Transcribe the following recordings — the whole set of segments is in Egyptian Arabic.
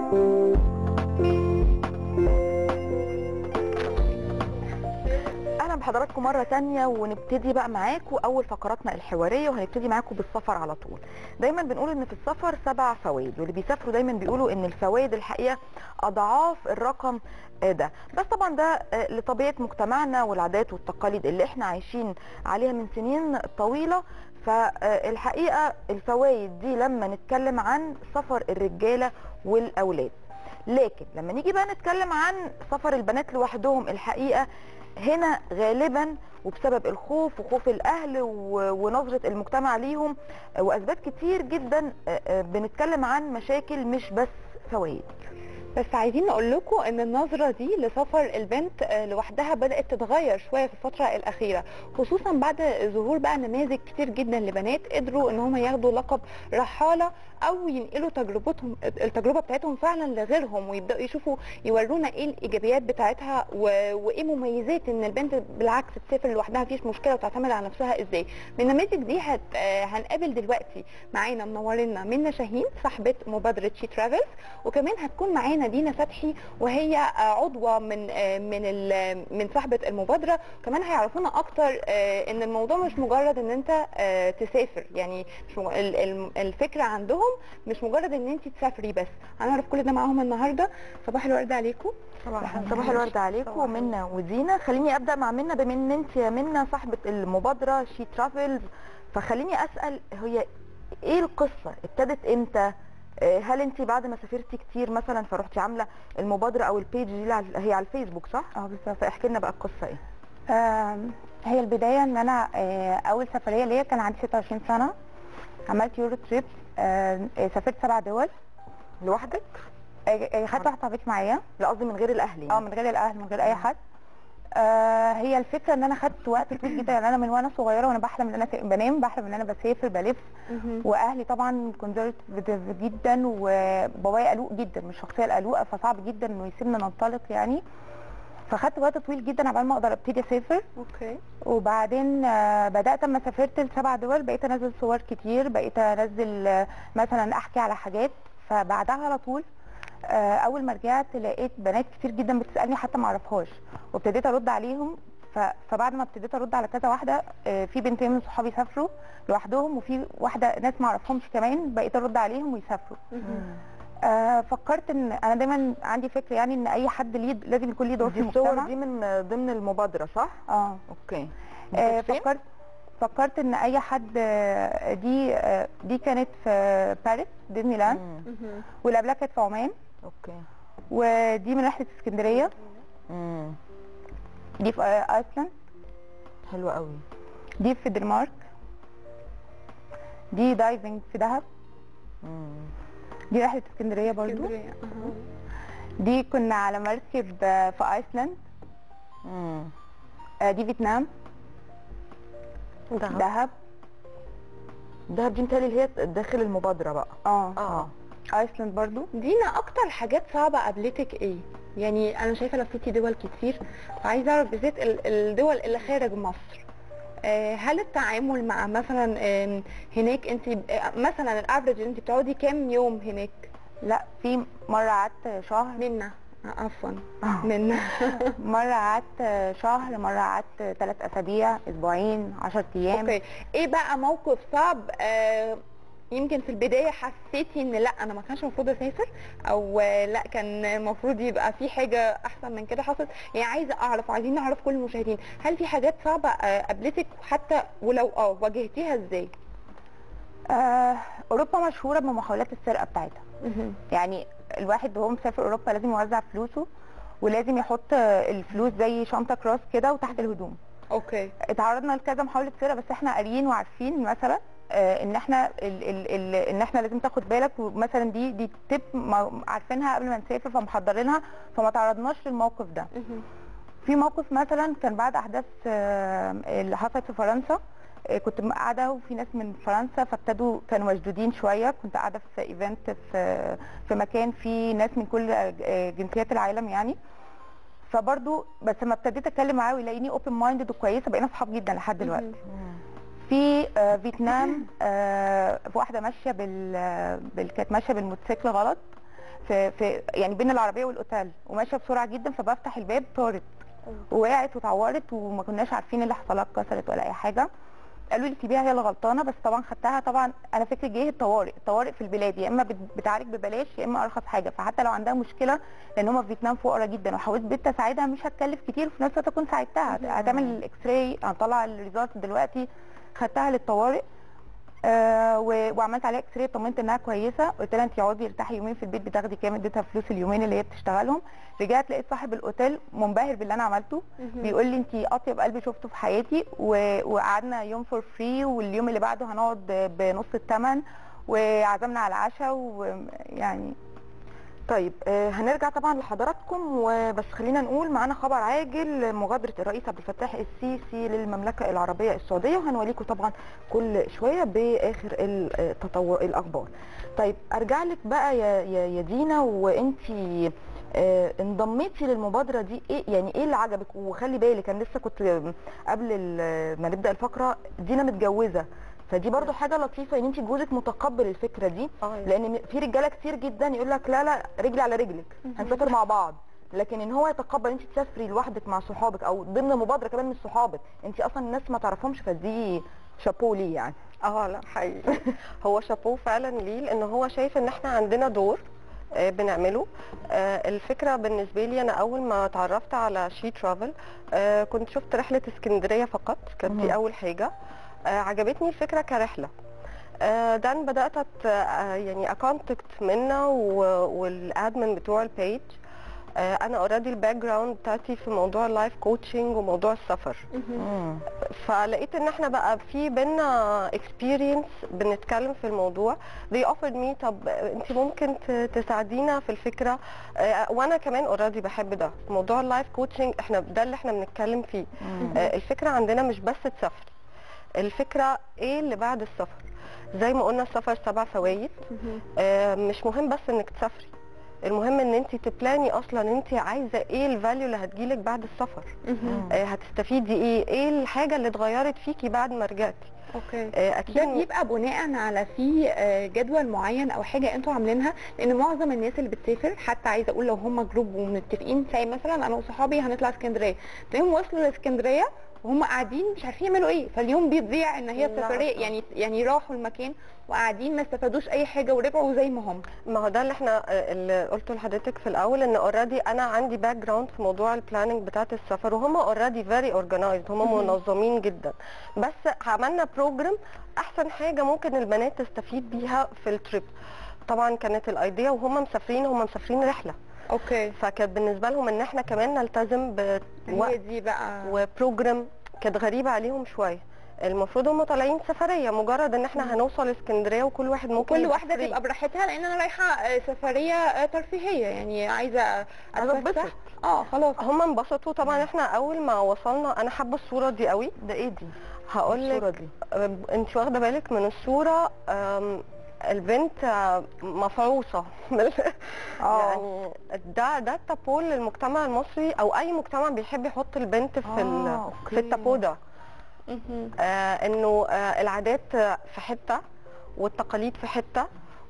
اهلا بحضراتكم مره تانية ونبتدي بقى معاكم اول فقراتنا الحواريه وهنبتدي معاكم بالسفر على طول دايما بنقول ان في السفر سبع فوائد واللي بيسافروا دايما بيقولوا ان الفوائد الحقيقه اضعاف الرقم آه، ده بس طبعا ده آه، لطبيعه مجتمعنا والعادات والتقاليد اللي احنا عايشين عليها من سنين طويله فالحقيقه الفوائد دي لما نتكلم عن سفر الرجاله والاولاد لكن لما نيجي بقى نتكلم عن سفر البنات لوحدهم الحقيقه هنا غالبا وبسبب الخوف وخوف الاهل و- ونظره المجتمع ليهم واسباب كتير جدا آه، آه، بنتكلم عن مشاكل مش بس فوائد بس عايزين نقول لكم ان النظره دي لسفر البنت آه، لوحدها بدات تتغير شويه في الفتره الاخيره خصوصا بعد ظهور بقى نماذج كتير جدا لبنات قدروا ان هم ياخدوا لقب رحاله او ينقلوا تجربتهم التجربه بتاعتهم فعلا لغيرهم ويبداوا يشوفوا يورونا ايه الايجابيات بتاعتها و... وايه مميزات ان البنت بالعكس تسافر لوحدها مفيش مشكله وتعتمد على نفسها ازاي من النماذج دي هت... آه، هنقابل دلوقتي معانا منورنا منى شاهين صاحبه مبادره شي ترافلز وكمان هتكون معانا دينا فتحي وهي آه، عضوه من آه، من ال- من صاحبه المبادره كمان هيعرفونا اكتر آه، ان الموضوع مش مجرد ان انت آه، تسافر يعني مش مج- ال- ال- الفكره عندهم مش مجرد ان انت تسافري بس هنعرف كل ده معاهم النهارده صباح الورد عليكم صباح صباح الورد عليكم ومنى ودينا خليني ابدا مع منى بما ان انت يا منى صاحبه المبادره شي ترافلز فخليني اسال هي ايه القصه ابتدت امتى آه، هل انت بعد ما سافرتي كتير مثلا فروحتي عامله المبادره او البيج دي على- هي على الفيسبوك صح اه بالظبط فاحكي لنا بقى القصه ايه آم، هي البدايه ان انا آه، اول سفريه ليا كان عندي 26 سنه عملت يورو تريب آه، آه، سافرت سبع دول لوحدك آه، آه، خدت واحده صاحبتي معايا لا قصدي من غير الاهل يعني اه من غير الاهل من غير اي حد آه هي الفكره ان انا خدت وقت طويل جدا يعني انا من وانا صغيره وانا بحلم ان انا س- بنام بحلم ان انا بسافر بلف واهلي طبعا كونزرفتيف جدا وبابايا قلوق جدا من الشخصيه القلوقه فصعب جدا انه يسيبنا ننطلق يعني فخدت وقت طويل جدا عبال ما اقدر ابتدي اسافر اوكي وبعدين آه، بدات اما سافرت لسبع دول بقيت انزل صور كتير بقيت انزل آه، مثلا احكي على حاجات فبعدها على طول آه، اول ما رجعت لقيت بنات كتير جدا بتسالني حتى ما اعرفهاش وابتديت ارد عليهم ف- فبعد ما ابتديت ارد على كذا واحده آه، في بنتين من صحابي سافروا لوحدهم وفي واحده ناس ما اعرفهمش كمان بقيت ارد عليهم ويسافروا آه فكرت ان انا دايما عندي فكره يعني ان اي حد ليه لازم يكون ليه دور في دي الصور المجتمع دي من ضمن المبادره صح اه اوكي آه، كانت فين؟ فكرت فكرت ان اي حد آه، دي آه، دي كانت في باريس ديزني لاند مم. واللي قبلها كانت في عمان اوكي ودي من رحله اسكندريه امم دي في آه، ايسلاند حلو قوي دي في الدنمارك دي دايفنج في دهب امم دي رحله اسكندريه برضو دي كنا على مركب آه، في ايسلاند امم آه، دي فيتنام دهب دهب دهب دي متهيألي اللي هي داخل المبادره بقى اه اه ايسلاند برضو دينا اكتر حاجات صعبة قابلتك ايه يعني انا شايفة لفيتي دول كتير فعايزة اعرف بالذات ال- الدول اللي خارج مصر آه، هل التعامل مع مثلا آم، هناك انت مثلا الافرج انت بتقعدي كام يوم هناك لا في مره قعدت شهر منا آه، عفوا آه. منا مرة قعدت شهر مرة قعدت ثلاث أسابيع أسبوعين عشر أيام اوكي ايه بقى موقف صعب آه، يمكن في البداية حسيتي ان لا انا ما كانش المفروض اسافر او آه، لا كان المفروض يبقى في حاجة احسن من كده حصلت يعني عايزة اعرف عايزين نعرف كل المشاهدين هل في حاجات صعبة آه، قابلتك حتى ولو اه واجهتيها ازاي آه أوروبا مشهورة بمحاولات السرقة بتاعتها يعني الواحد وهو مسافر أوروبا لازم يوزع فلوسه ولازم يحط الفلوس زي شنطة كراس كده وتحت الهدوم اوكي اتعرضنا لكذا محاولة سرقة بس احنا قاريين وعارفين مثلا آه، ان احنا ال ال ال ان احنا لازم تاخد بالك ومثلا دي دي تip ما- عارفينها قبل ما نسافر فمحضرينها فما تعرضناش للموقف ده في موقف مثلا كان بعد احداث آه، اللي حصلت في فرنسا آه، كنت قاعده وفي ناس من فرنسا فابتدوا كانوا مشدودين شويه كنت قاعده في ايفنت في في مكان فيه ناس من كل آه، جنسيات العالم يعني فبرضو بس لما ابتديت اتكلم معاه ويلاقيني اوبن مايندد وكويسه بقينا اصحاب جدا لحد دلوقتي في آه، فيتنام آه، في واحده ماشيه بال, بال... كانت ماشيه بالموتوسيكل غلط في, في يعني بين العربيه والاوتيل وماشيه بسرعه جدا فبفتح الباب طارت ووقعت واتعورت وما كناش عارفين اللي حصل لها اتكسرت ولا اي حاجه قالوا لي سيبيها هي اللي غلطانه بس طبعا خدتها طبعا انا فكري جه الطوارئ الطوارئ في البلاد يا اما بت- بتعالج ببلاش يا اما ارخص حاجه فحتى لو عندها مشكله لان هم في فيتنام فقراء جدا وحاولت بنت اساعدها مش هتكلف كتير وفي نفس الوقت اكون ساعدتها هتعمل الاكس راي هطلع الريزلت دلوقتي خدتها للطوارئ آه و- وعملت عليها اكس راي اطمنت انها كويسه قلت لها انت اقعدي ارتاحي يومين في البيت بتاخدي كام اديتها فلوس اليومين اللي هي بتشتغلهم رجعت لقيت صاحب الاوتيل منبهر باللي انا عملته بيقول لي انت اطيب قلب شفته في حياتي و... وقعدنا يوم فور فري واليوم اللي بعده هنقعد بنص الثمن وعزمنا على العشاء ويعني طيب آه، هنرجع طبعا لحضراتكم وبس خلينا نقول معانا خبر عاجل مغادرة الرئيس عبد الفتاح السيسي للمملكة العربية السعودية وهنوليكم طبعا كل شوية بآخر التطور الأخبار طيب أرجع لك بقى يا, يا, يا دينا وانتي آه، انضميتي للمبادرة دي ايه يعني ايه اللي عجبك وخلي بالك انا لسه كنت قبل ال- ما نبدأ الفقرة دينا متجوزة فدي برضو حاجة لطيفة ان انت جوزك متقبل الفكرة دي لان في رجاله كتير جدا يقول لك لا لا رجلي على رجلك هنسافر مع بعض لكن ان هو يتقبل انت تسافري لوحدك مع صحابك او ضمن مبادره كمان من صحابك انت اصلا الناس ما تعرفهمش فدي شابو ليه يعني اه لا حقيقي هو شابوه فعلا ليه لان هو شايف ان احنا عندنا دور آه، بنعمله آه، الفكره بالنسبه لي انا اول ما اتعرفت على شي ترافل آه، كنت شفت رحله اسكندريه فقط كانت مهم. دي اول حاجه آه، عجبتني الفكره كرحله دان بدات أت آه، يعني اكونتكت منا و- والادمن بتوع البيج آه، انا اوريدي الباك جراوند بتاعتي في موضوع اللايف كوتشنج وموضوع السفر فلقيت ان احنا بقى في بينا اكسبيرينس بنتكلم في الموضوع they offered me طب انت ممكن ت- تساعدينا في الفكره آه، وانا كمان اوريدي بحب ده موضوع اللايف كوتشنج احنا ده اللي احنا بنتكلم فيه آه، الفكره عندنا مش بس تسافري الفكره ايه اللي بعد السفر زي ما قلنا السفر سبع فوائد آه، مش مهم بس انك تسافري المهم ان انت تبلاني اصلا انت عايزه ايه الفاليو اللي هتجيلك بعد السفر آه، هتستفيدي ايه ايه الحاجه اللي اتغيرت فيكي بعد ما رجعتي اوكي آه، ده اكيد بيبقى بناء على في آه، جدول معين او حاجه انتوا عاملينها لان معظم الناس اللي بتسافر حتى عايزه اقول لو هم جروب ومتفقين زي مثلا انا وصحابي هنطلع اسكندريه تلاقيهم وصلوا لاسكندريه وهم قاعدين مش عارفين يعملوا ايه فاليوم بيضيع ان هي لا سفريه طبعا. يعني يعني راحوا المكان وقاعدين ما استفادوش اي حاجه ورجعوا زي ما هم ما هو ده اللي احنا آه، اللي قلته لحضرتك في الاول ان اوريدي انا عندي باك جراوند في موضوع البلاننج بتاعت السفر وهم اوريدي فيري اورجنايزد هم مهم. منظمين جدا بس عملنا بروجرام احسن حاجه ممكن البنات تستفيد بيها في التريب طبعا كانت الايديا وهم مسافرين هم مسافرين رحله اوكي فكانت بالنسبه لهم ان احنا كمان نلتزم هي بوقت دي بقى وبروجرام كانت غريبه عليهم شويه المفروض هم طالعين سفريه مجرد ان احنا هنوصل اسكندريه وكل واحد ممكن كل يبقى واحده free. تبقى براحتها لان انا رايحه آه، سفريه آه، ترفيهيه يعني عايزه عايزة اتفسح اتبسط. اه خلاص هم انبسطوا طبعا احنا اول ما وصلنا انا حابه الصوره دي قوي ده ايه دي هقول الصورة لك دي انت واخده بالك من الصوره أم، البنت آه، مفعوصه من- اه يعني ده ده التابول للمجتمع المصري او اي مجتمع بيحب يحط البنت في ال- آه، في أوكي. التابو ده مهم. آه انه آه العادات آه، في حته والتقاليد في حته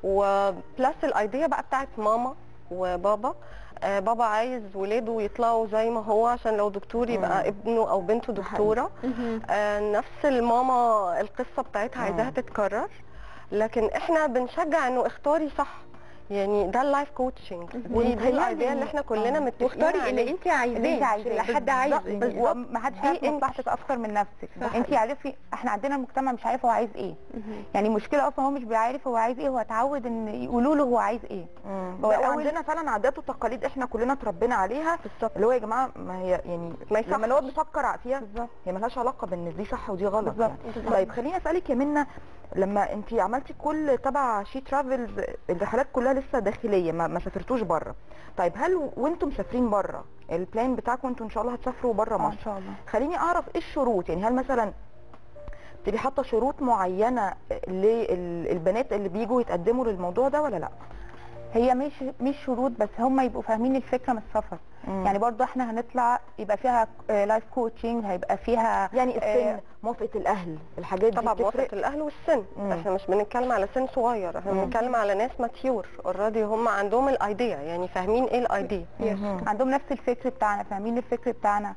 وبلس الايديا بقى بتاعت ماما وبابا آه بابا عايز ولاده يطلعوا زي ما هو عشان لو دكتور يبقى مم. ابنه او بنته ده حقيقي. دكتوره مهم. آه نفس الماما القصه بتاعتها عايزاها مم. تتكرر لكن احنا بنشجع انه اختاري صح يعني ده اللايف كوتشنج دي, دي ومتهيألي الايديا اللي احنا كلنا آه. متفقين واختاري اللي عليه. انت عايزاه اللي انت مش عايزاه اللي حد عايزه بالظبط. ما حدش دي عارف انت. مصلحتك اكتر من نفسك صح. انت عارفي احنا عندنا المجتمع مش عارف هو عايز ايه مهم. يعني المشكله اصلا هو مش بيعرف هو عايز ايه هو اتعود ان يقولوا له هو عايز ايه هو لا، الأول- وعندنا فعلا عادات وتقاليد احنا كلنا اتربينا عليها بالظبط اللي هو يا جماعه ما هي يعني ما لما نقعد يصحش نفكر فيها بالظبط هي ملهاش علاقه بان دي صح ودي غلط بالظبط. يعني. طيب خليني اسالك يا منى لما انت عملتي كل تبع شي ترافلز الرحلات كلها لسه داخليه ما, ما سافرتوش بره طيب هل وانتم مسافرين بره البلان بتاعكم انتوا ان شاء الله هتسافروا بره آه، مصر ان شاء الله خليني اعرف ايه الشروط يعني هل مثلا تبقي حاطه شروط معينه للبنات اللي بيجوا يتقدموا للموضوع ده ولا لا هي مش مش شروط بس هم يبقوا فاهمين الفكره من السفر مم. يعني برضو احنا هنطلع يبقى فيها لايف كوتشنج هيبقى فيها يعني السن آه، موافقه الاهل الحاجات دي طبعا بتفرق موافقه الاهل والسن مم. احنا مش بنتكلم على سن صغير احنا مم. بنتكلم على ناس ماتيور اوريدي هم عندهم الايديا يعني فاهمين ايه الايديا مهم. عندهم نفس الفكر بتاعنا فاهمين الفكر بتاعنا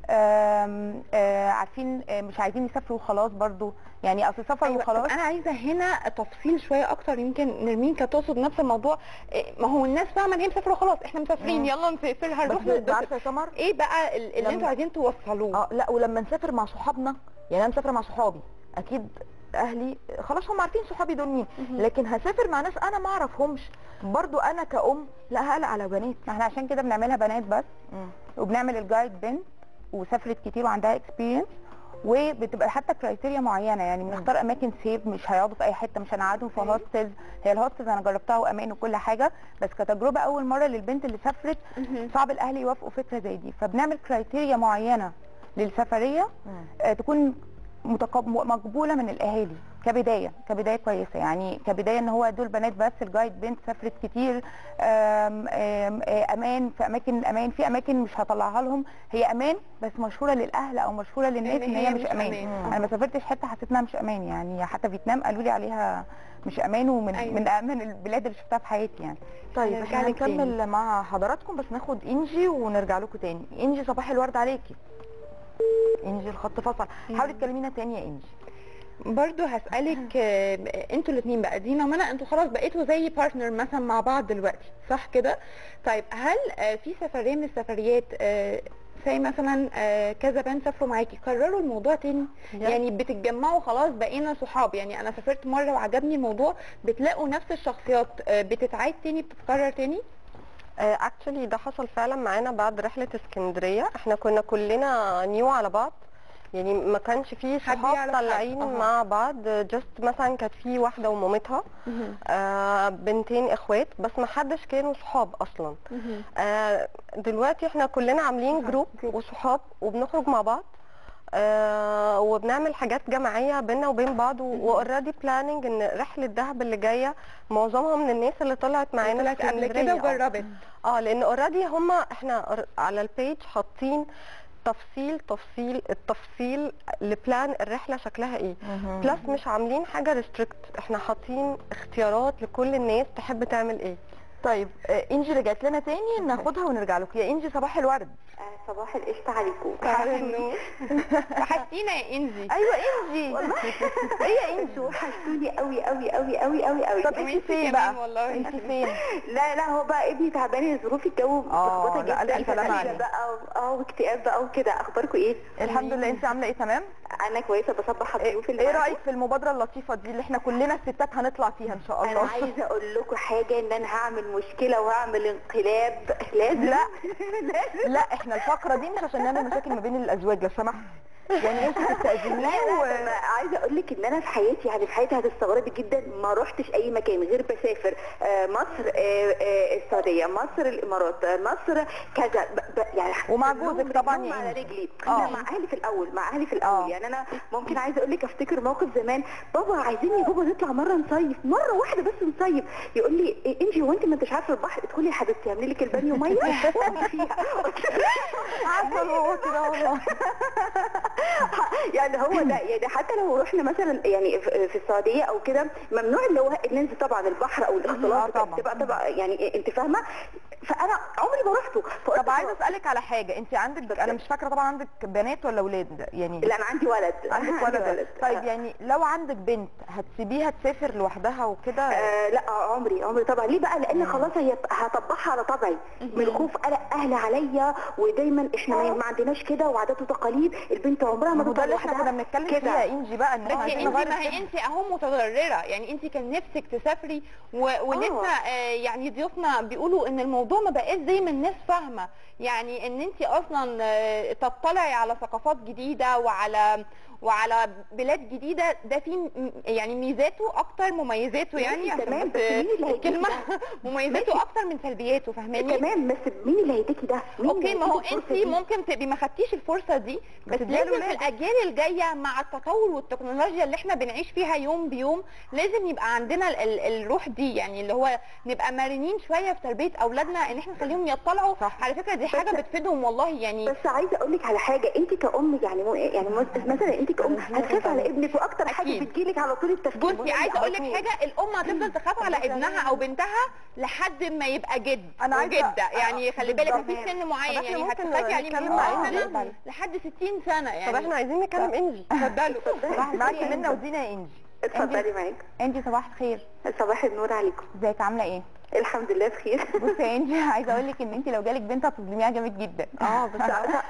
آم، آه، عارفين آه، مش عايزين يسافروا وخلاص برضو يعني اصل سفر أيوة وخلاص طب انا عايزه هنا تفصيل شويه اكتر يمكن نرمين كانت تقصد نفس الموضوع إيه، ما هو الناس فاهمه ان هي مسافره خلاص احنا مسافرين مم. يلا نسافر هنروح بس نتبسط. عارفه يا سمر ايه بقى ال- اللي لما- انتوا عايزين توصلوه اه لا ولما نسافر مع صحابنا يعني انا مسافره مع صحابي اكيد اهلي خلاص هم عارفين صحابي دول مين مهم. لكن هسافر مع ناس انا ما اعرفهمش برضو انا كأم لا هقلق على بنات ما احنا عشان كده بنعملها بنات بس مم. وبنعمل الجايد بنت وسافرت كتير وعندها اكسبيرينس وبتبقى حتى كرايتيريا معينه يعني بنختار اماكن سيف مش هيقعدوا في اي حته مش هنقعدهم في هوستلز هي الهوستلز انا جربتها وامان وكل حاجه بس كتجربه اول مره للبنت اللي سافرت مهم. صعب الاهل يوافقوا فكره زي دي فبنعمل كرايتيريا معينه للسفريه مم. آه، تكون متقب... مقبوله من الاهالي كبدايه كبدايه كويسه يعني كبدايه ان هو دول بنات بس الجايد بنت سافرت كتير آم، آم، آه، امان في اماكن الامان في اماكن مش هطلعها لهم هي امان بس مشهوره للاهل او مشهوره للناس ان هي مش امان أمان. انا ما سافرتش حته حسيت انها مش امان يعني حتى فيتنام قالوا لي عليها مش امان ومن أيوة. من امن البلاد اللي شفتها في حياتي يعني طيب هنرجع احنا لك تاني. هنكمل مع حضراتكم بس ناخد انجي ونرجع لكم تاني انجي صباح الورد عليكي انجي الخط فصل حاولي تكلمينا تاني يا انجي برضو هسألك آه، انتوا الاثنين بقى دينا ومنى انتوا خلاص بقيتوا زي بارتنر مثلا مع بعض دلوقتي صح كده طيب هل آه، في سفرية من السفريات زي مثلا آه، كذا بنت سافروا معاكي قرروا الموضوع تاني يعني بتتجمعوا خلاص بقينا صحاب يعني انا سافرت مره وعجبني الموضوع بتلاقوا نفس الشخصيات آه، بتتعاد تاني بتتكرر تاني اكشلي ده حصل فعلا معانا بعد رحله اسكندريه احنا كنا كلنا نيو على بعض يعني ما كانش في حد صحاب يعرف حد. طالعين أها. مع بعض جست مثلا كانت في واحده ومامتها آه بنتين اخوات بس ما حدش كانوا صحاب اصلا آه دلوقتي احنا كلنا عاملين جروب وصحاب وبنخرج مع بعض آه وبنعمل حاجات جماعيه بينا وبين بعض واوريدي بلاننج ان رحله دهب اللي جايه معظمها من الناس اللي طلعت معانا طلعت في قبل اسكندريه كده آه. وجربت اه لان اوريدي هما احنا or- على البيج حاطين تفصيل تفصيل التفصيل لبلان الرحله شكلها ايه بلس مش عاملين حاجه ريستريكت احنا حاطين اختيارات لكل الناس تحب تعمل ايه طيب آه، انجي رجعت لنا تاني ناخدها ونرجع لكم يا انجي صباح الورد صباح القشطة عليكم صباح النور وحشتينا يا انجي ايوه انجي ايه يا انجي وحشتوني قوي قوي قوي قوي قوي قوي طب وانتي انت فين كمان بقى والله. انت فين لا لا هو بقى ابني تعبان ظروف الجو ملخبطه لا، جدا ألف سلامة فنزلة عليه. بقى و- اه واكتئاب بقى وكده اخباركم ايه؟ الحمد لله انت عامله ايه تمام انا كويسه بصبح على ايه الضيوف اللي إيه معاكم. رايك في المبادره اللطيفه دي اللي احنا كلنا الستات هنطلع فيها ان شاء انا الله عايزه اقول لكم حاجه ان انا هعمل مشكله وهعمل انقلاب لازم لا لا احنا الفقره دي مش عشان نعمل مشاكل ما بين الازواج لو سمحت يعني انت لا تستاذنيه لا و... ده أنا عايزه اقول لك ان انا في حياتي يعني في حياتي هتستغربي جدا ما روحتش اي مكان غير بسافر آه، مصر آه، آه، السعوديه مصر الامارات آه، مصر كذا ب- ب- يعني ومع كلهم جوزك طبعا رجلهم يا على إنجي. رجلي آه. لا مع اهلي في الاول مع اهلي في الاول آه. يعني انا ممكن عايزه اقول لك افتكر موقف زمان بابا عايزين يا بابا نطلع مره نصيف مره واحده بس نصيف يقول لي إيه انجي هو انت ما انتش عارفه البحر ادخلي يا حبيبتي اعملي لك البانيو ميه واقعدي فيها عارفه هو كده والله يعني هو ده يعني حتى لو رحنا مثلا يعني في في السعوديه او كده ممنوع اللي هو ننزل طبعا البحر او آه الاختلاط طبعا. تبقى تبقى يعني انت فاهمه فانا عمري ما رحته فقلت طب عايزه خلاص. اسالك على حاجه انت عندك انا مش فاكره طبعا عندك بنات ولا اولاد يعني لا انا عندي ولد عندك عندي ولد طيب آه. يعني لو عندك بنت هتسيبيها تسافر لوحدها وكده آه لا آه، عمري عمري طبعا ليه بقى لان خلاص هي هطبعها على طبعي من الخوف قلق اهلي عليا ودايما احنا ما- ما عندناش كده وعادات وتقاليد البنت عمرها ما ما هو ده تطلع اللي احنا لوحدها كنا بنتكلم كده. فيها يا انجي بقى ان بس احنا يا عايزين انت نغير ما هي الفكرة. انت اهو متضرره يعني انت كان نفسك تسافري و... ولسه آه يعني ضيوفنا بيقولوا ان الموضوع ما بقاش زي ما الناس فاهمه يعني ان انت اصلا آه، تطلعي على ثقافات جديده وعلى وعلى بلاد جديده ده فيه م- يعني ميزاته اكتر مميزاته يعني ماشي، عشان تمام، بس بس مين اللي هيجيب الكلمه ده؟ مميزاته ماشي. اكتر من سلبياته فاهماني تمام بس مين اللي هيديكي ده؟ مين اوكي اللي ما هو هيديكي انت الفرصة دي؟ ممكن تبقي ما خدتيش الفرصه دي بس بتديها لازم في لولادك. الاجيال الجايه مع التطور والتكنولوجيا اللي احنا بنعيش فيها يوم بيوم لازم يبقى عندنا ال ال الروح دي يعني اللي هو نبقى مرنين شويه في تربيه اولادنا ان احنا نخليهم يطلعوا صح. على فكره دي حاجه بتفيدهم والله يعني بس عايزه اقول لك على حاجه انت كأم يعني مو يعني مو- مثلا انت كأم هتخاف على ابنك واكتر حاجه أكيد. بتجيلك على طول التفكير بصي عايزه اقول لك حاجه الام هتفضل تخاف على ابنها او بنتها لحد ما يبقى جد أنا عايزة- وجده يعني خلي بالك بالظبط. في سن معين طب إحنا يعني ممكن هتخافي عليه من نتكلم مع مثلا إنجي؟ لحد 60 سنه يعني طب احنا عايزين نتكلم انجي اتفضلوا معاكي منى ودينا يا انجي اتفضلي معاك انجي صباح الخير صباح النور عليكم ازيك عامله ايه الحمد لله بخير بصي يا انجي عايزه اقول لك ان انت لو جالك بنت هتظلميها جامد جدا اه بس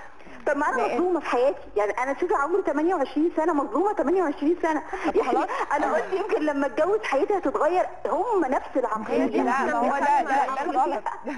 طب ما انا لا، مظلومه في حياتي يعني انا شوفي عمري 28 سنه مظلومه 28 سنه يعني انا قلت يمكن لما اتجوز حياتي هتتغير هم نفس العقليه لا ما هو ده ده ده العقلية. الغلط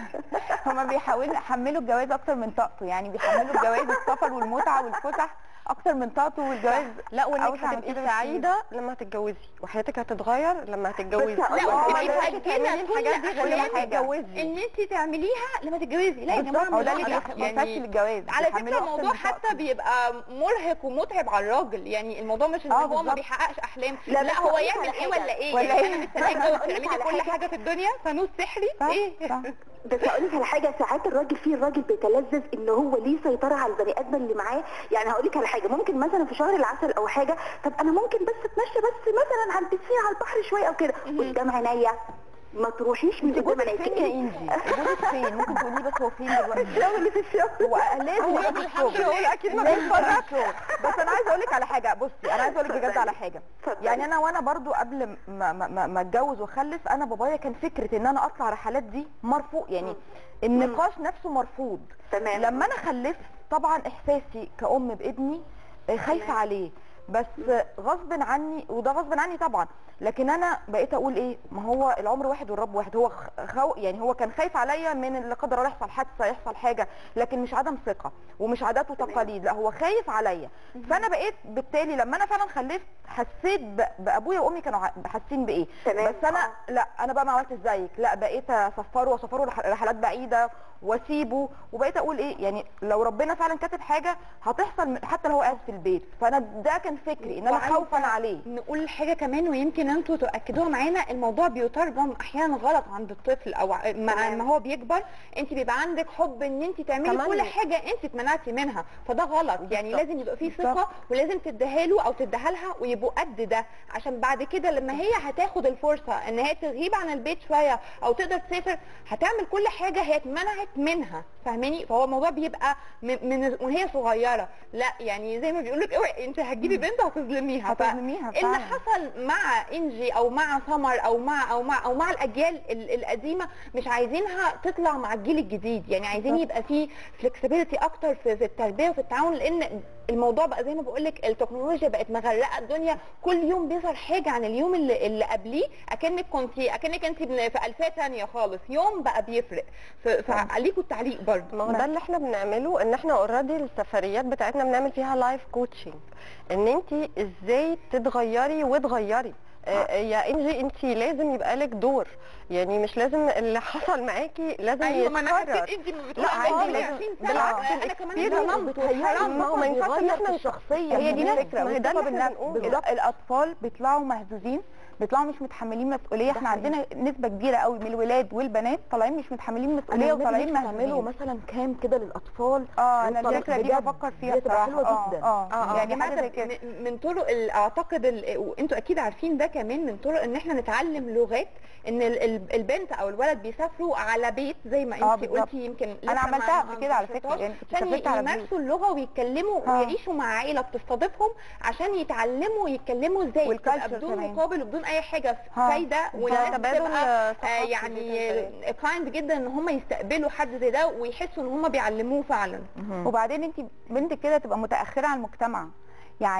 هما بيحاولوا يحملوا الجواز اكتر من طاقته يعني بيحملوا الجواز السفر والمتعه والفسح اكتر من طاقته والجواز لا وانك أوسع من هتبقي كده سعيده لما تتجوزي وحياتك هتتغير لما هتتجوزي بس هقول لا لك وتبقي على حاجة. مأجلة كل الحاجات دي غير لما أحلامك تتجوزي ان انت تعمليها لما تتجوزي لا يا جماعه هو ده مش اللي كده. بيخ- بيفشل الجواز على بيحملوا فكره أكتر الموضوع من حتى طاقته. بيبقى مرهق ومتعب على الراجل يعني الموضوع مش ان آه، هو ما بالظبط. بيحققش احلام لا، لا, بس لا هو هقول لك يعمل على ايه حاجة. ولا ايه ولا يعني إيه؟ انا مستنيه اتجوز هقول لك تعملي على كل حاجة. حاجه في الدنيا فانوس سحري صح ايه صح بس هقول لك على حاجه ساعات الراجل فيه الراجل بيتلذذ ان هو ليه سيطره على البني ادم اللي معاه يعني هقول لك على حاجه ممكن مثلا في شهر العسل او حاجه طب انا ممكن بس اتمشى بس مثلا على البسين على البحر شويه او كده قدام عينيا ما تروحيش من قدام جوزك فين يا عينيا انجي جوزك فين ممكن تقولي بس هو فين دلوقتي الشغل في الشغل هو لازم يبقى في الشغل اكيد ما لازم يبقى في الشغل بس انا عايزه اقول لك على حاجه بصي انا عايزه اقول لك بجد على حاجه اتفضلي. يعني انا وانا برضو قبل ما ما- ما ما اتجوز واخلف انا بابايا كان فكره ان انا اطلع رحلات دي مرفوض يعني النقاش نفسه مرفوض تمام لما انا خلفت طبعا احساسي كأم بابني آه، خايفه تمام. عليه بس غصب عني وده غصب عني طبعا لكن انا بقيت اقول ايه ما هو العمر واحد والرب واحد هو خو يعني هو كان خايف عليا من اللي قدر الله يحصل حادثه يحصل حاجه لكن مش عدم ثقه ومش عادات وتقاليد لا هو خايف عليا فانا بقيت بالتالي لما انا فعلا خلفت حسيت ب- بابويا وامي كانوا ع- حاسين بايه تمام. بس انا لا انا بقى ما عملتش زيك لا بقيت اسفره واسفره رح- رحلات بعيده واسيبه وبقيت اقول ايه يعني لو ربنا فعلا كاتب حاجه هتحصل من- حتى لو هو قاعد في البيت فانا ده كان فكري ان انا وعايزة خوفا عليه نقول حاجه كمان ويمكن انتوا تاكدوها معانا الموضوع بيترجم احيانا غلط عند الطفل او ع- مع تمام. ما هو بيكبر انت بيبقى عندك حب ان انت تعملي كمان كل حاجه انت اتمنعتي منها فده غلط يعني بالظبط. لازم يبقى فيه ثقه ولازم تديها له او تديها لها ويبقوا قد ده عشان بعد كده لما هي هتاخد الفرصه ان هي تغيب عن البيت شويه او تقدر تسافر هتعمل كل حاجه هي اتمنعت منها فاهماني فهو الموضوع بيبقى من, من وهي صغيره لا يعني زي ما بيقول لك اوعي انت هتجيبي بنت هتظلميها ف- هتظلميها اللي فعلا حصل مع انجي او مع سمر او مع او مع او مع الاجيال ال- القديمه مش عايزينها تطلع مع الجيل الجديد يعني عايزين يبقى فيه فلكسبيليتي اكتر في, في التربيه وفي التعاون لان الموضوع بقى زي ما بقول لك التكنولوجيا بقت مغرقه الدنيا كل يوم بيظهر حاجه عن اليوم اللي, اللي قبليه اكنك كنت اكنك انت بن- في الفيه ثانيه خالص يوم بقى بيفرق ف- فعليكوا التعليق برضه ما هو ده اللي احنا بنعمله ان احنا اوريدي السفريات بتاعتنا بنعمل فيها لايف كوتشنج ان انت ازاي تتغيري وتغيري آه، يا انجي انت لازم يبقى لك دور يعني مش لازم اللي حصل معاكي لازم ايوه ما انا يتكرر حسيت انت لا، بتقولي عادي، عندي لازم- 20 سنه بالعكس، انا كمان الexperience ظلمت بتهيألي وحرام ما هو ما ينفعش ان احنا الشخصيه هي دي من الفكره ما هي ده والثقه اللي احنا بالنفس بنقوله. بالظبط الاطفال بيطلعوا مهزوزين بيطلعوا مش متحملين مسؤوليه احنا عندنا نسبه كبيره قوي من الولاد والبنات طالعين مش متحملين مسؤوليه وطالعين تعملوا مهزوزين مثلا كام كده للاطفال اه انا والطلاق الفكره دي بجد بفكر فيها دي هتبقى بصراحه حلوة اه جدا. اه آه، آه. يعني جماعة حاجه زي طب كده من- من طرق ال- اعتقد ال- وانتوا اكيد عارفين ده كمان من طرق ان احنا نتعلم لغات ان ال- ال- البنت او الولد بيسافروا على بيت زي ما آه، انت بالظبط. قلتي يمكن لسه انا ما- عملتها ما قبل كده على انتشرتهاش، فكره يعني كنت عشان سافرت على بيوت يمارسوا اللغه ويتكلموا آه. ويعيشوا مع عائله بتستضيفهم عشان يتعلموا يتكلموا ازاي والculture تبقى بدون كمان. مقابل وبدون اي حاجه ها. فايده والناس تبادل تبقى آه، ثقافي يعني جداً. كايند جدا ان هم يستقبلوا حد زي ده ويحسوا ان هم بيعلموه فعلا وبعدين انت بنتك كده تبقى متاخره عن المجتمع يعني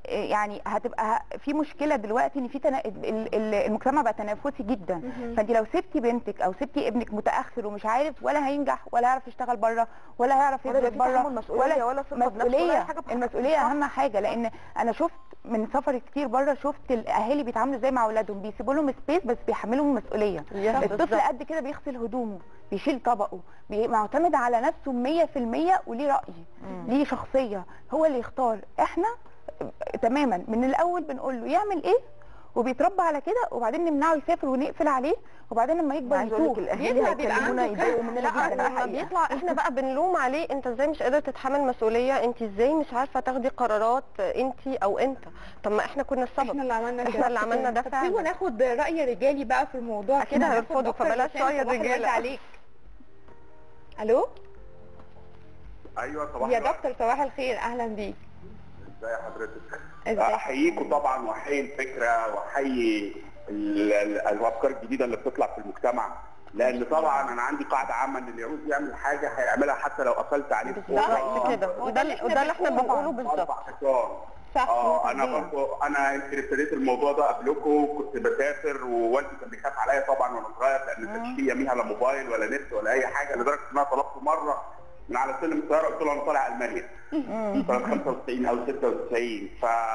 يعني هتبقى في مشكله دلوقتي ان في تنا... ال- ال- المجتمع بقى تنافسي جدا فانت لو سبتي بنتك او سبتي ابنك متاخر ومش عارف ولا هينجح ولا هيعرف يشتغل بره ولا هيعرف ولا يدرس يبقى في بره تحمل مسؤولية ولا ثقة بنفسه ولا أي مسؤوليه حاجة بتحصل. المسؤوليه اهم حاجه لان انا شفت من سفر كتير بره شفت الاهالي بيتعاملوا ازاي مع اولادهم بيسيبوا لهم سبيس بس بيحملهم المسؤوليه صح، الطفل بالظبط. قد كده بيغسل هدومه بيشيل طبقه بي- معتمد على نفسه 100% وليه راي ليه شخصيه هو اللي يختار احنا تماما من الاول بنقول له يعمل ايه وبيتربى على كده وبعدين نمنعه يسافر ونقفل عليه وبعدين لما يكبر عايز اقول لك يتوه الاهالي بيطلع بيبقى هيكلمونا عنده يتضايقوا مننا لا جدا لما الحقيقة. بيطلع احنا بقى بنلوم عليه انت ازاي مش قادر تتحمل مسؤوليه انت ازاي مش عارفه تاخدي قرارات انت او انت طب ما احنا كنا السبب احنا اللي عملنا احنا كده. اللي عملنا ده طب فعلا. سيبوا ناخد راي رجالي بقى في الموضوع أكيد كده. هيرفضوا، ناخد دكتور فبلاش هشام رأي صباح الورد الرجالة. عليك الو ايوه صباح يا الخير. دكتور صباح الخير اهلا بيك ازي حضرتك ازيك؟ احييكم طبعا واحيي الفكره واحيي ال- ال- الافكار الجديده اللي بتطلع في المجتمع لان طبعا انا عندي قاعده عامه ان اللي يعوز يعمل حاجه هيعملها حتى لو قفلت عليه في بالظبط كده هو ده وده اللي اللي- احنا وده اللي احنا بنقوله. بنقوله بالظبط اربع حصان صح اه انا مظبوط. برضه انا يمكن ابتديت الموضوع ده قبلكم كنت بسافر ووالدي كان بيخاف عليا طبعا وانا صغير لان ما كانش في يميها لا موبايل ولا نت ولا اي حاجه لدرجه ان انا طلبته مره من على سلم الطياره قلت له انا طالع المانيا سنه 95 او 96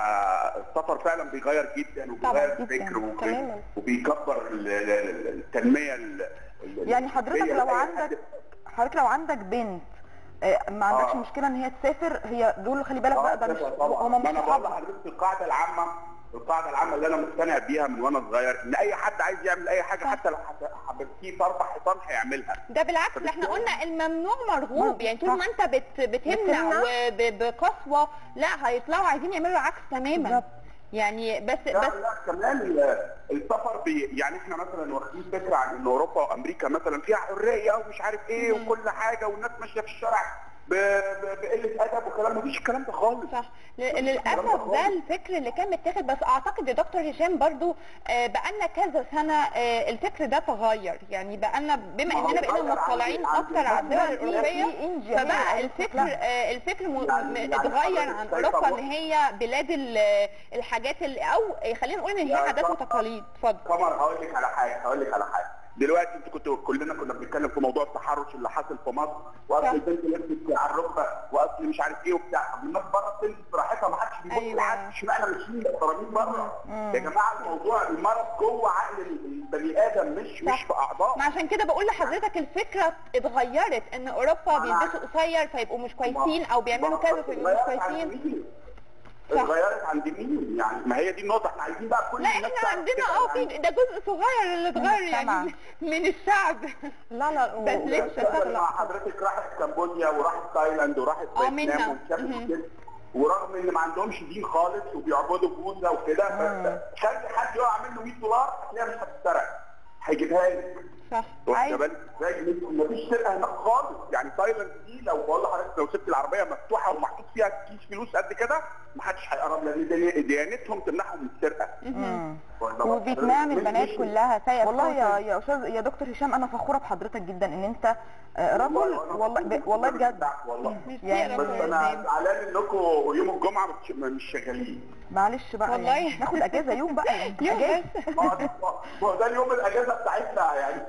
فالسفر فعلا بيغير جدا وبيغير جداً. الفكر وبي- تماماً. وبيكبر ال- ال- ال- التنميه ال- ال- يعني حضرتك الفكرية لو لأي عندك حد. حضرتك لو عندك بنت آه، ما عندكش آه. مشكله ان هي تسافر هي دول خلي بالك اه بقى ده مش طبعا طبعا هم مش ما انا بقول صحابها لحضرتك القاعده العامه القاعده العامه اللي انا مقتنع بيها من وانا صغير ان اي حد عايز يعمل اي حاجه حتى لو حبيبتيه في اربع حيطان هيعملها ده بالعكس ده احنا قلنا الممنوع مرغوب يعني طول ما انت بت بتمنع بتمنع. وبقسوه لا هيطلعوا عايزين يعملوا العكس تماما بالظبط. يعني بس لا بس لا كمان ال- السفر بي يعني احنا مثلا واخدين فكره عن ان اوروبا وامريكا مثلا فيها حريه ومش عارف ايه وكل حاجه والناس ماشيه في الشارع ب- ب- بقله ادب وكلام مفيش الكلام ده خالص صح ل- للاسف ده الفكر اللي كان متاخد بس اعتقد يا دكتور هشام برضو آه، بقالنا كذا سنه آه، الفكر ده تغير يعني بقالنا بما ما هو اننا بقينا اتغير عن- مطلعين عن- اكتر على الدول في الاوروبيه إنجازات. فبقى الفكر آه، الفكر م- يعني- م- يعني اتغير حضرتك عن شايفة اوروبا ان برضو- هي بلاد ال- الحاجات اللي او آه، خلينا نقول ان هي يعني عادات طبعا- وتقاليد اتفضل قمر هقول لك على حاجه هقول لك على حاجه دلوقتي انت كنتوا كلنا كنا بنتكلم في موضوع التحرش اللي حاصل في مصر واصل صح. البنت لبست على الركبه واصل مش عارف ايه وبتاع طب الناس بره بتلبس براحتها ما حدش بيبص أيوة. لحد اشمعنى ماشيين محترمين بره يا جماعه الموضوع المرض جوه عقل البني ادم مش مش في اعضاء ما عشان كده بقول لحضرتك الفكره اتغيرت ان اوروبا بيلبسوا قصير فيبقوا مش كويسين او بيعملوا كذا فيبقوا مش اتغيرت عند كويسين مين؟ صح. اتغيرت عند مين يعني ما هي دي النقطه احنا عايزين بقى كل لا الناس احنا تعرف عندنا كده اه يعني. في ده جزء صغير اللي اتغير المجتمع. يعني من الشعب لا لا بس لسه تخيل صح. مع حضرتك راحت كمبوديا وراحت تايلاند وراحت اه، منها. فيتنام وشافت مهم. كده ورغم ان ما عندهمش دين خالص وبيعبدوا بوذا وكده بس خلي حد يقع منه 100 دولار هتلاقيها مش هتتسرق هيجيبها لك صح واخد بالك ازاي مفيش سرقه هناك خالص يعني تايلاند دي لو بقول لحضرتك لو سبت العربيه مفتوحه ومحطوط فيها كيس فلوس قد كده محدش هيقرب لان دي- ديانتهم تمنعهم من السرقه واخد بالك؟ وفيتنام مش- البنات مش- كلها سايقه والله يا سكوتر. يا استاذ يا دكتور هشام انا فخوره بحضرتك جدا ان انت آه، رجل والله والله ب- والله بجد والله يعني بس انا زعلان انكم يوم الجمعه مش- مش شغالين معلش بقى والله. يعني ناخد اجازه يوم بقى يعني يوم اجازه بس ما هو- ما هو ده اليوم الاجازه بتاعتنا يعني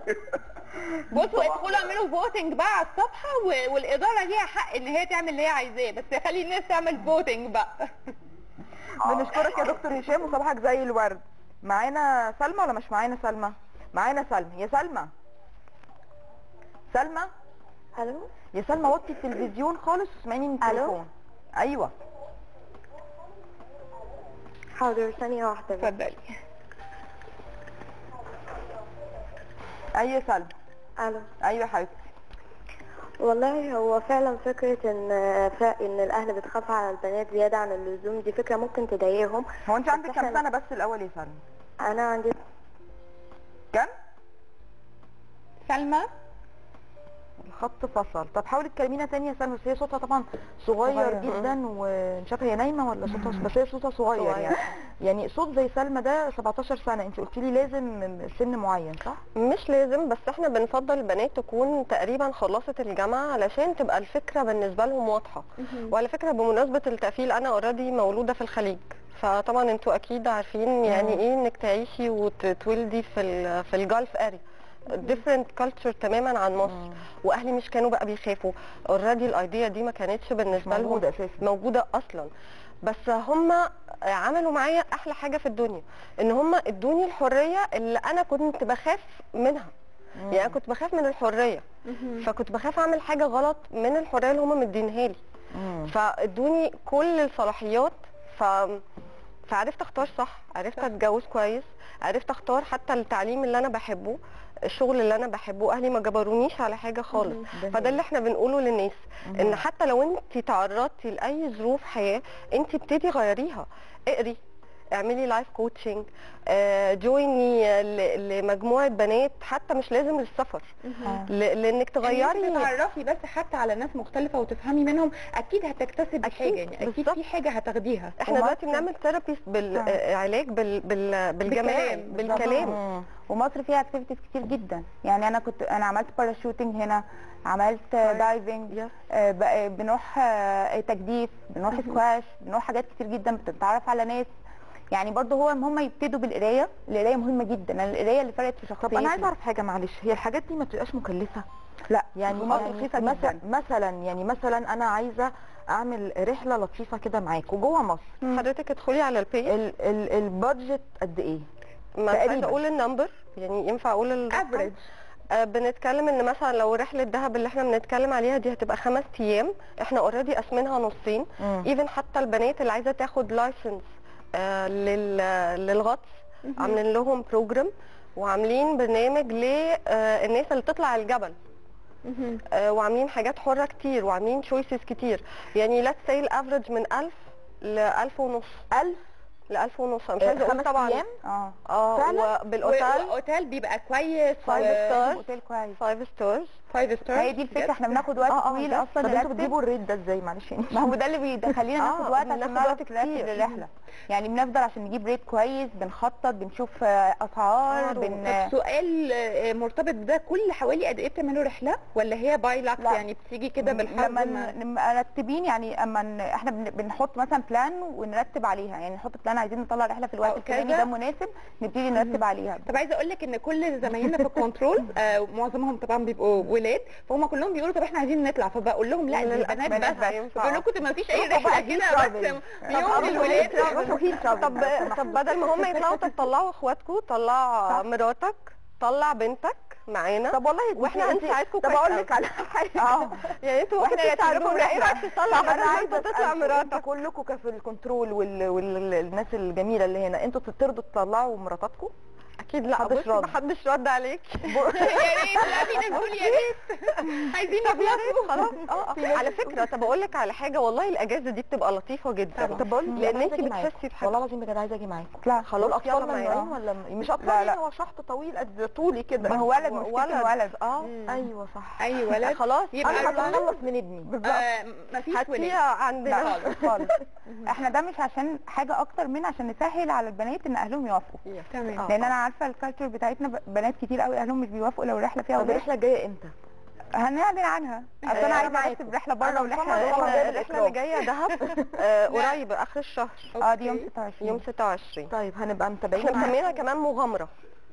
بصوا ادخلوا اعملوا فوتنج بقى على الصفحه و- والاداره ليها حق ان هي تعمل اللي هي عايزاه بس خلي الناس تعمل فوتنج بقى بنشكرك يا دكتور هشام وصباحك زي الورد معانا سلمى ولا مش معانا سلمى معانا سلمى يا سلمى سلمى الو يا سلمى وطي التلفزيون خالص واسمعيني من ألو؟ التليفون ايوه حاضر ثانيه واحده بس. اتفضلي ايوه يا سلمى الو ايوه يا حبيبتي والله هو فعلا فكرة ان ف- ان الاهل بتخاف على البنات زيادة عن اللزوم دي فكرة ممكن تضايقهم هو انت بس عندك كام إحنا- سنه بس الاول يا سلمى انا عندي كام سلمى الخط فصل طب حاولي تكلمينا تاني يا سلمى بس هي صوتها طبعا صغير, صغير. جدا ومش عارفه هي نايمه ولا صوتها بس هي صوتها صغير, صغير. يعني يعني صوت زي سلمى ده 17 سنه انت قلتي لي لازم سن معين صح مش لازم بس احنا بنفضل البنات تكون تقريبا خلصت الجامعة علشان تبقى الفكرة بالنسبة لهم واضحة وعلى فكرة بمناسبة التقفيل انا اوريدي مولودة في الخليج فطبعا انتوا اكيد عارفين يعني ايه انك تعيشي وتولدي في ال في الجلف اري ديفرنت كلتشر تماما عن مصر واهلي مش كانوا بقى بيخافوا اوريدي الايديا دي ما كانتش بالنسبه لهم موجودة اساسا موجوده اصلا بس هم عملوا معايا احلى حاجه في الدنيا ان هم ادوني الحريه اللي انا كنت بخاف منها يعني انا كنت بخاف من الحريه فكنت بخاف اعمل حاجه غلط من الحريه اللي هم مدينها لي مم. فادوني كل الصلاحيات ف فعرفت اختار صح عرفت اتجوز كويس عرفت اختار حتى التعليم اللي انا بحبه الشغل اللي انا بحبه اهلي ما جبرونيش على حاجه خالص فده اللي احنا بنقوله للناس ان حتى لو انت تعرضتي لاي ظروف حياه انت ابتدي غيريها اقري اعملي لايف كوتشنج جويني لمجموعه بنات حتى مش لازم للسفر آه. ل- لانك تغيري تغيري تتعرفي بس حتى على ناس مختلفه وتفهمي منهم اكيد هتكتسبي أكيد، حاجه يعني اكيد بالظبط. في حاجه هتاخديها احنا ومصر- دلوقتي بنعمل ثيرابي بالعلاج بال... بال... بالجماعي بالكلام. بالكلام مم. ومصر فيها اكتيفيتيز كتير جدا يعني انا كنت انا عملت باراشوتنج هنا عملت دايفنج يس. آه، ب- آه، بنروح آه، تجديف بنروح سكواش بنروح حاجات كتير جدا بتتعرف على ناس يعني برضه هو ان هم يبتدوا بالقرايه القرايه مهمه جدا أنا القرايه اللي فرقت في شخصيتي طب انا عايزه اعرف حاجه معلش هي الحاجات دي ما بتبقاش مكلفه لا يعني في مصر يعني رخيصه مثلا جدا مثلا يعني مثلا انا عايزه اعمل رحله لطيفه كده معاك وجوه مصر حضرتك ادخلي على البيج ال ال البادجت قد ايه ما عايزه تقريباً. اقول النمبر يعني ينفع اقول الرقم افريج آه بنتكلم ان مثلا لو رحله دهب اللي احنا بنتكلم عليها دي هتبقى خمس ايام احنا اوريدي قاسمينها نصين مم. ايفن حتى البنات اللي عايزه تاخد لايسنس آه لل للغطس عاملين لهم بروجرام وعاملين برنامج للناس اللي تطلع الجبل آه، وعاملين حاجات حره كتير وعاملين تشويسز كتير يعني لا تسيل افريج من 1000 ل 1000 ونص 1000 ل 1000 ونص أنا مش عايزه اقول خمس طبعا ايام اه اه فعلا؟ وبالاوتيل والاوتيل بيبقى كويس فايف ستارز اوتيل كويس فايف ستارز فايف ستار هي دي الفكره احنا بناخد وقت اه اه طويل ده. اصلا طب انتوا نرتب بتجيبوا الريت ده ازاي معلش يعني ما هو ده اللي بيخلينا آه، ناخد وقت عشان بناخد نعرف وقت نرتب كتير. الرحله يعني بنفضل عشان نجيب ريت كويس بنخطط بنشوف آه، اسعار أسعار بن طب سؤال آه، مرتبط بده كل حوالي قد ايه بتعملوا رحله ولا هي باي لاك لا. يعني بتيجي كده بالحظ لما ما- ن- نبقى مرتبين يعني اما ن- احنا بن- بنحط مثلا بلان ونرتب عليها يعني نحط بلان عايزين نطلع رحله في الوقت أو الفلاني كذا. ده مناسب نبتدي نرتب عليها طب عايزه اقول لك ان كل زمايلنا في الكنترول آه معظمهم طبعا بيبقوا ولاد فهم كلهم بيقولوا طب احنا عايزين نطلع فبقول لهم لا دي للأسف البنات بنات بس هينفعوا. بقول لكم طب ما فيش اي روحوا رحله بقى كده heat travel. بس يوم الولاد روحوا heat travel طب بقى، لو طب بدل ما هم يطلعوا طب طلعوا اخواتكم طلع مراتك طلع بنتك معانا طب والله واحنا انت- هنساعدكم طب كويس اقول أوي. لك على حاجه اه يعني انتوا ممكن واحنا تساعدونا نرتب ايه رايك تطلع طب انا بدل ما عايزه انت تطلع اسالكم انتوا مراتك كلكم كفي الكنترول وال... والناس الجميله اللي هنا انتوا ترضوا تطلعوا مراتاتكم اكيد لا محدش بصي رد. محدش رد عليك يا ريت لا في ناس بتقول يا ريت عايزين طب يا ريت نخلص خلاص اه آه. على فكره طب اقول لك على حاجه والله الاجازه دي بتبقى لطيفه جدا طب بقول لك لان أنا انت عايزة أجي معاكم. بتحسي بحاجه والله العظيم بجد عايزه اجي معاكم لا خلاص يلا الاطفال معانا. مانعين ولا م- مش اطفال لا، يعني لا. هو شحط طويل قد طولي كده ما هو ولد و- مشكلته ولد اه مم. ايوه صح اي ولد خلاص يبقى انا الولد- هتخلص من ابني آه مفيش هاتيها ولاد لا عندنا خالص خالص احنا ده مش عشان حاجه اكتر من عشان نسهل على البنات ان اهلهم يوافقوا تمام آه. لان انا عارفه الكالتشر بتاعتنا ب- بنات كتير قوي اهلهم مش بيوافقوا لو الرحله فيها طب اولاد الرحله الجايه امتى هنعلن عنها اصل آه، انا عايزه معاكم. ارتب رحله بره أنا ورحله مصممة رحلة- والله الرحله اللي جايه دهب آه، قريب اخر الشهر اه دي يوم أوكي. 26 يوم 26 طيب هنبقى متابعين احنا معاكم. مسمينها كمان مغامره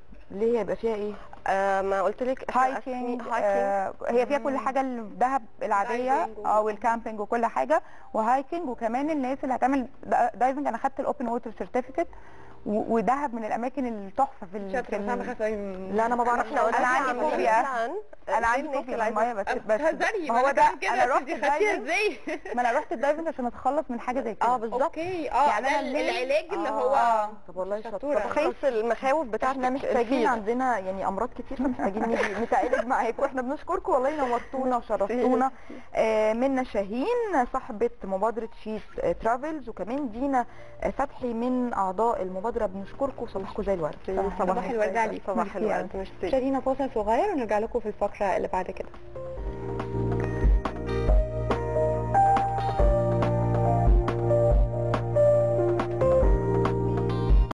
ليه هيبقى فيها ايه آه ما قلت لك هايكنج آه هي فيها كل حاجه اللي في دهب العاديه دايفنج و- اه والكامبينج وكل حاجه وهايكنج وكمان الناس اللي هتعمل دا- دايفنج انا خدت الاوبن ووتر سيرتيفيكت ودهب من الاماكن التحفه في ال- في شاطره ال- انا بخاف من لا انا ما بعرفش احنا أقول أنا لك عندي أعمل إيه. فوبيا. عن انا عندي الناس فوبيا اللي من عايزة الميه بس بس بتهزري ما هو ده انا رحت دي خدتيها الدايفنج ازاي ما انا رحت الدايفنج عشان اتخلص من حاجه زي كده اه بالظبط اوكي اه يعني ده أنا الليل- العلاج اللي هو آه. طب والله شطورة. شطوره تخيص المخاوف بتاعتك احنا محتاجين الفيل. عندنا يعني امراض كتير فمحتاجين نيجي نتعالج معاكم احنا بنشكركم والله نورتونا وشرفتونا آه منا شاهين صاحبه مبادره شيس آه ترافلز وكمان دينا آه فتحي من اعضاء المبادره بنشكركم صباحكم زي الورد صباح الورد عليك صباح ميرسي الورد مش شارينا فاصل صغير ونرجع لكم في الفقره اللي بعد كده